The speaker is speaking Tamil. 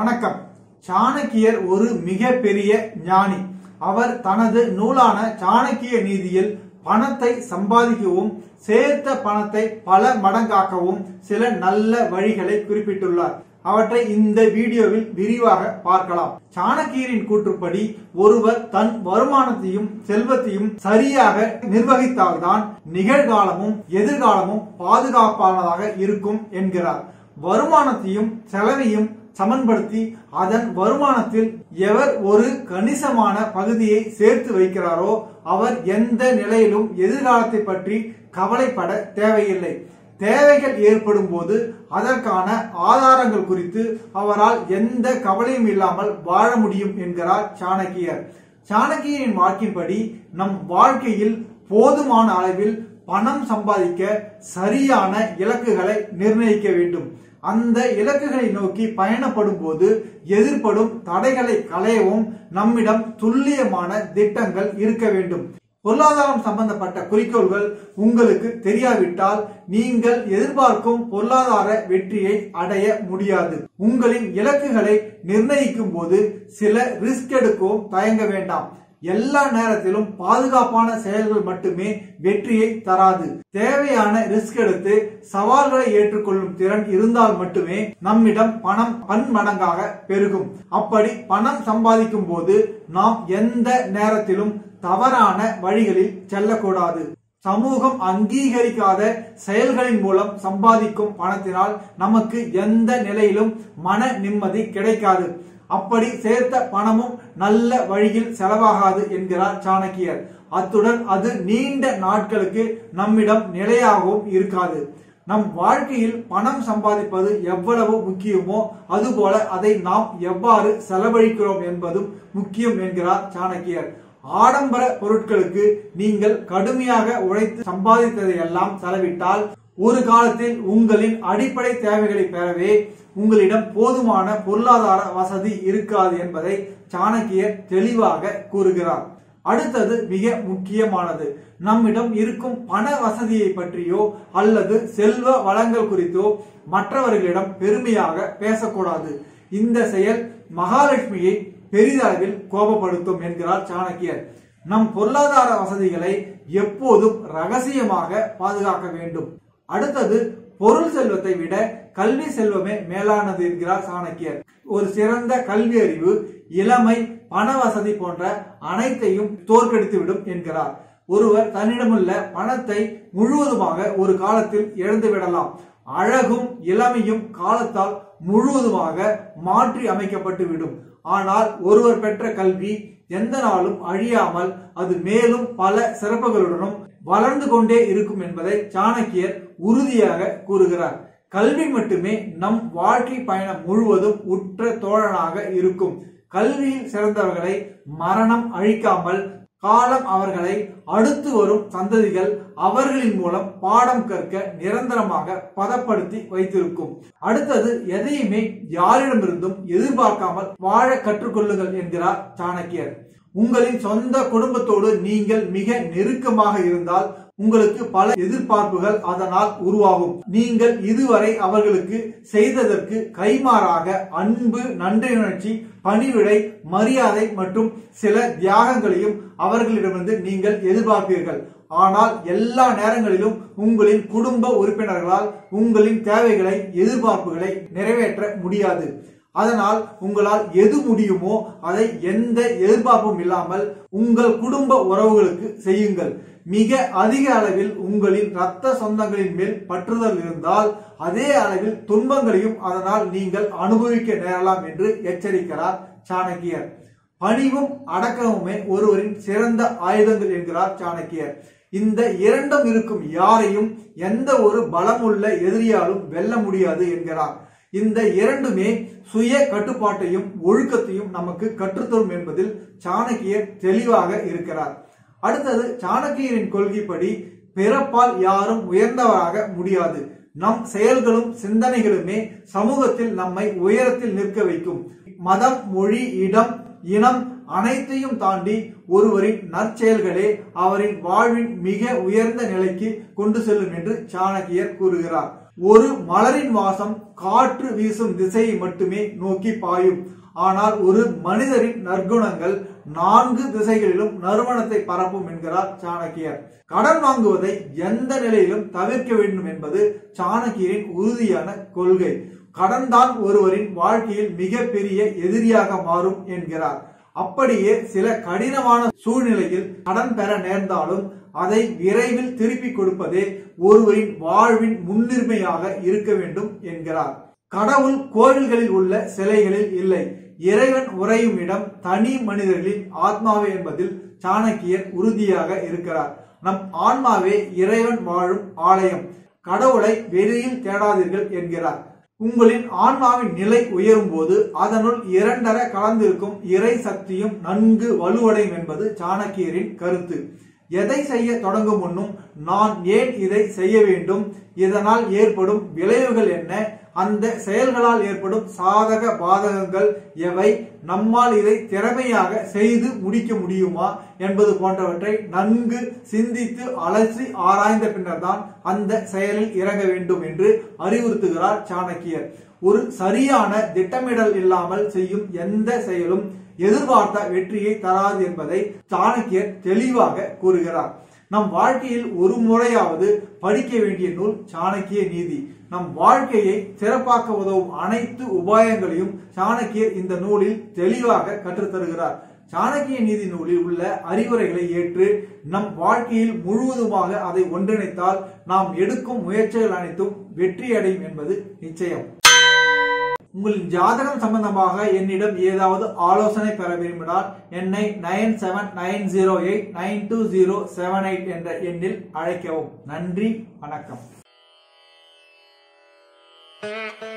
வணக்கம் சாணக்கியர் ஒரு மிகப்பெரிய ஞானி அவர் தனது நூலான சாணக்கிய நீதியில் பணத்தை சம்பாதிக்கவும் சேர்த்த பணத்தை பல மடங்காக்கவும் சில நல்ல வழிகளை குறிப்பிட்டுள்ளார் அவற்றை இந்த வீடியோவில் விரிவாக பார்க்கலாம் சாணக்கியரின் கூற்றுப்படி ஒருவர் தன் வருமானத்தையும் செல்வத்தையும் சரியாக நிர்வகித்தால்தான் நிகழ்காலமும் எதிர்காலமும் பாதுகாப்பானதாக இருக்கும் என்கிறார் வருமானத்தையும் செலவையும் சமன்படுத்தி அதன் வருமானத்தில் எவர் ஒரு கணிசமான பகுதியை சேர்த்து வைக்கிறாரோ அவர் எந்த நிலையிலும் எதிர்காலத்தை பற்றி கவலைப்பட தேவையில்லை தேவைகள் ஏற்படும் போது அதற்கான ஆதாரங்கள் குறித்து அவரால் எந்த கவலையும் இல்லாமல் வாழ முடியும் என்கிறார் சாணக்கியர் சாணக்கியரின் வாக்கின்படி நம் வாழ்க்கையில் போதுமான அளவில் பணம் சம்பாதிக்க சரியான இலக்குகளை நிர்ணயிக்க வேண்டும் அந்த இலக்குகளை நோக்கி பயணப்படும் போது எதிர்ப்படும் தடைகளை களையவும் நம்மிடம் துல்லியமான திட்டங்கள் இருக்க வேண்டும் பொருளாதாரம் சம்பந்தப்பட்ட குறிக்கோள்கள் உங்களுக்கு தெரியாவிட்டால் நீங்கள் எதிர்பார்க்கும் பொருளாதார வெற்றியை அடைய முடியாது உங்களின் இலக்குகளை நிர்ணயிக்கும் போது சில ரிஸ்க் எடுக்கவும் தயங்க வேண்டாம் எல்லா நேரத்திலும் பாதுகாப்பான செயல்கள் மட்டுமே வெற்றியை தராது தேவையான ரிஸ்க் எடுத்து சவால்களை ஏற்றுக்கொள்ளும் திறன் இருந்தால் மட்டுமே நம்மிடம் பணம் பன்மடங்காக பெருகும் அப்படி பணம் சம்பாதிக்கும் போது நாம் எந்த நேரத்திலும் தவறான வழிகளில் செல்லக்கூடாது சமூகம் அங்கீகரிக்காத செயல்களின் மூலம் சம்பாதிக்கும் பணத்தினால் நமக்கு எந்த நிலையிலும் மன நிம்மதி கிடைக்காது அப்படி சேர்த்த பணமும் நல்ல வழியில் செலவாகாது என்கிறார் சாணக்கியர் அத்துடன் அது நீண்ட நாட்களுக்கு நம்மிடம் நிலையாகவும் இருக்காது நம் வாழ்க்கையில் பணம் சம்பாதிப்பது எவ்வளவு முக்கியமோ அதுபோல அதை நாம் எவ்வாறு செலவழிக்கிறோம் என்பதும் முக்கியம் என்கிறார் சாணக்கியர் ஆடம்பர பொருட்களுக்கு நீங்கள் கடுமையாக உழைத்து சம்பாதித்ததை எல்லாம் செலவிட்டால் ஒரு காலத்தில் உங்களின் அடிப்படை தேவைகளை பெறவே உங்களிடம் போதுமான பொருளாதார வசதி இருக்காது என்பதை சாணக்கியர் தெளிவாக கூறுகிறார் அடுத்தது மிக முக்கியமானது நம்மிடம் இருக்கும் பண வசதியை பற்றியோ அல்லது செல்வ வளங்கள் குறித்தோ மற்றவர்களிடம் பெருமையாக பேசக்கூடாது இந்த செயல் மகாலட்சுமியை பெரிதளவில் கோபப்படுத்தும் என்கிறார் சாணக்கியர் நம் பொருளாதார வசதிகளை எப்போதும் ரகசியமாக பாதுகாக்க வேண்டும் அடுத்தது பொருள் செல்வத்தை விட கல்வி செல்வமே மேலானது என்கிறார் சாணக்கியர் ஒரு சிறந்த கல்வி அறிவு இளமை பண வசதி போன்ற அனைத்தையும் தோற்கடித்துவிடும் என்கிறார் ஒருவர் தன்னிடமுள்ள பணத்தை முழுவதுமாக ஒரு காலத்தில் இழந்து விடலாம் அழகும் இளமையும் காலத்தால் முழுவதுமாக மாற்றி அமைக்கப்பட்டு விடும் ஆனால் ஒருவர் பெற்ற கல்வி எந்த நாளும் அழியாமல் அது மேலும் பல சிறப்புகளுடனும் வளர்ந்து கொண்டே இருக்கும் என்பதை சாணக்கியர் உறுதியாக கூறுகிறார் கல்வி மட்டுமே நம் வாழ்க்கை பயணம் முழுவதும் உற்ற தோழனாக இருக்கும் கல்வியில் சிறந்தவர்களை மரணம் அழிக்காமல் காலம் அவர்களை அடுத்து வரும் சந்ததிகள் அவர்களின் மூலம் பாடம் கற்க நிரந்தரமாக பதப்படுத்தி வைத்திருக்கும் அடுத்தது எதையுமே யாரிடமிருந்தும் எதிர்பார்க்காமல் வாழ கற்றுக்கொள்ளுங்கள் என்கிறார் சாணக்கியர் உங்களின் சொந்த குடும்பத்தோடு நீங்கள் மிக நெருக்கமாக இருந்தால் உங்களுக்கு பல எதிர்பார்ப்புகள் அதனால் உருவாகும் நீங்கள் இதுவரை அவர்களுக்கு செய்ததற்கு கைமாறாக அன்பு நன்றியுணர்ச்சி பணிவிடை மரியாதை மற்றும் சில தியாகங்களையும் அவர்களிடமிருந்து நீங்கள் எதிர்பார்ப்பீர்கள் ஆனால் எல்லா நேரங்களிலும் உங்களின் குடும்ப உறுப்பினர்களால் உங்களின் தேவைகளை எதிர்பார்ப்புகளை நிறைவேற்ற முடியாது அதனால் உங்களால் எது முடியுமோ அதை எந்த எதிர்பார்ப்பும் இல்லாமல் உங்கள் குடும்ப உறவுகளுக்கு செய்யுங்கள் மிக அதிக அளவில் உங்களின் இரத்த சொந்தங்களின் மேல் பற்றுதல் இருந்தால் அதே அளவில் துன்பங்களையும் அதனால் நீங்கள் அனுபவிக்க நேரலாம் என்று எச்சரிக்கிறார் சாணக்கியர் பணிவும் அடக்கமுமே ஒருவரின் சிறந்த ஆயுதங்கள் என்கிறார் சாணக்கியர் இந்த இரண்டும் இருக்கும் யாரையும் எந்த ஒரு பலமுள்ள எதிரியாலும் வெல்ல முடியாது என்கிறார் இந்த இரண்டுமே சுய கட்டுப்பாட்டையும் ஒழுக்கத்தையும் நமக்கு கற்றுத்தரும் என்பதில் சாணக்கியர் தெளிவாக இருக்கிறார் அடுத்தது சாணக்கியரின் கொள்கைப்படி பிறப்பால் யாரும் உயர்ந்தவராக முடியாது நம் செயல்களும் சிந்தனைகளுமே சமூகத்தில் நம்மை உயரத்தில் நிற்க வைக்கும் மதம் மொழி இடம் இனம் அனைத்தையும் தாண்டி ஒருவரின் நற்செயல்களே அவரின் வாழ்வின் மிக உயர்ந்த நிலைக்கு கொண்டு செல்லும் என்று சாணக்கியர் கூறுகிறார் ஒரு மலரின் வாசம் காற்று வீசும் திசையை மட்டுமே நோக்கி பாயும் ஆனால் ஒரு மனிதரின் நற்குணங்கள் நான்கு திசைகளிலும் நறுமணத்தை பரப்பும் என்கிறார் சாணக்கியர் கடன் வாங்குவதை எந்த நிலையிலும் தவிர்க்க வேண்டும் என்பது சாணக்கியரின் உறுதியான கொள்கை கடன் தான் ஒருவரின் வாழ்க்கையில் மிகப்பெரிய எதிரியாக மாறும் என்கிறார் அப்படியே சில கடினமான சூழ்நிலையில் கடன் பெற நேர்ந்தாலும் அதை விரைவில் திருப்பி கொடுப்பதே ஒருவரின் வாழ்வின் முன்னுரிமையாக இருக்க வேண்டும் என்கிறார் கடவுள் கோவில்களில் உள்ள சிலைகளில் இல்லை இறைவன் உறையும் இடம் தனி மனிதர்களின் ஆத்மாவே என்பதில் சாணக்கியர் உறுதியாக இருக்கிறார் நம் ஆன்மாவே இறைவன் வாழும் ஆலயம் கடவுளை வெளியில் தேடாதீர்கள் என்கிறார் உங்களின் ஆன்மாவின் நிலை உயரும் போது அதனுள் இரண்டர கலந்திருக்கும் இறை சக்தியும் நன்கு வலுவடையும் என்பது சாணக்கியரின் கருத்து எதை செய்ய தொடங்கும் முன்னும் நான் ஏன் இதை செய்ய வேண்டும் இதனால் ஏற்படும் விளைவுகள் என்ன அந்த செயல்களால் ஏற்படும் சாதக பாதகங்கள் எவை நம்மால் இதை திறமையாக செய்து முடிக்க முடியுமா என்பது போன்றவற்றை நன்கு சிந்தித்து அலசி ஆராய்ந்த பின்னர் தான் அந்த செயலில் இறங்க வேண்டும் என்று அறிவுறுத்துகிறார் சாணக்கியர் ஒரு சரியான திட்டமிடல் இல்லாமல் செய்யும் எந்த செயலும் எதிர்பார்த்த வெற்றியை தராது என்பதை சாணக்கியர் தெளிவாக கூறுகிறார் நம் வாழ்க்கையில் ஒரு முறையாவது படிக்க வேண்டிய நூல் சாணக்கிய நீதி நம் வாழ்க்கையை சிறப்பாக்க உதவும் அனைத்து உபாயங்களையும் சாணக்கியர் இந்த நூலில் தெளிவாக கற்றுத்தருகிறார் சாணக்கிய நீதி நூலில் உள்ள அறிவுரைகளை ஏற்று நம் வாழ்க்கையில் முழுவதுமாக அதை ஒன்றிணைத்தால் நாம் எடுக்கும் முயற்சிகள் அனைத்தும் வெற்றியடையும் என்பது நிச்சயம் உங்களின் ஜாதகம் சம்பந்தமாக என்னிடம் ஏதாவது ஆலோசனை பெற விரும்பினால் என்னை nine seven nine zero eight nine two zero seven eight என்ற எண்ணில் அழைக்கவும் நன்றி வணக்கம்